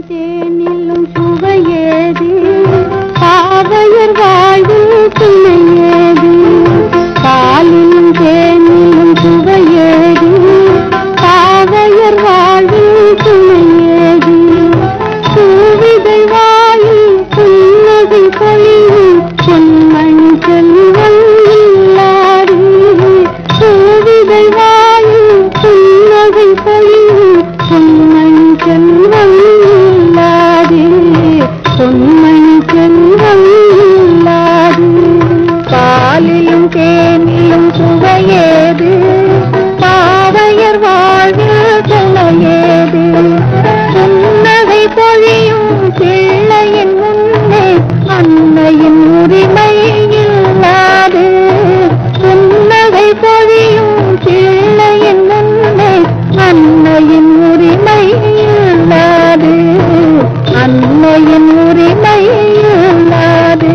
தேனிலும் சுவையேது பாவையர் வாழ்வில் துணையேது பாலிலும் தேனிலும் சுவையேது பாவையர் வாழ்வில் துணையேது பூவிதை வாயில் புன்னகை பொழியும் பொன்மணி செல்வம் இல்லாது பூவிதை வாயில் புன்னகை பொழியும் பொன்மணி செல்வம் இல்லாது பொன்மணி செல்வம் இல்லாது பாலிலும் தேனிலும் சுவையேது பாவையர் வாழ்வில் துணையேது புன்னகை பொழியும் பிள்ளையின் முன்னே அன்னையின் உரிமை இல்லாது புன்னகை பொழியும் பிள்ளையின் முன்னே அன்னையின் உரிமை இல்லாது அன்னையின் உரிமை இல்லாது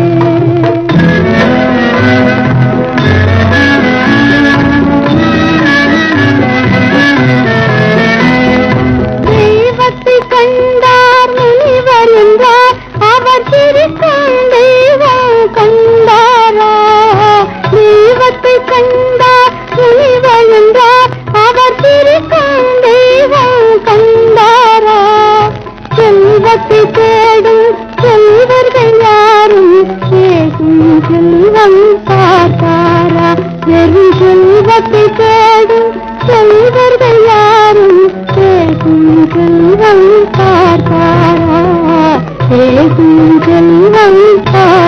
தெய்வத்தை கண்டார் முனிவர் என்றார் அவர் சிரிக்கும் தெய்வம் கண்டாரா தெய்வத்தை கண்டார் முனிவர் என்றார் அவர் சிரிக்கும் தெய்வம் கண்டாரா செல்வத்தை தேடும் செல்வர்கள் யாரும் கேகும் செல்வம் பார்த்தாரா வெறும் செல்வத்தை தேடும் செல்வர்கள் யாரும் கேகும் செல்வம் பார்த்தாரா கேகும் செல்வம் பார்த்தாரா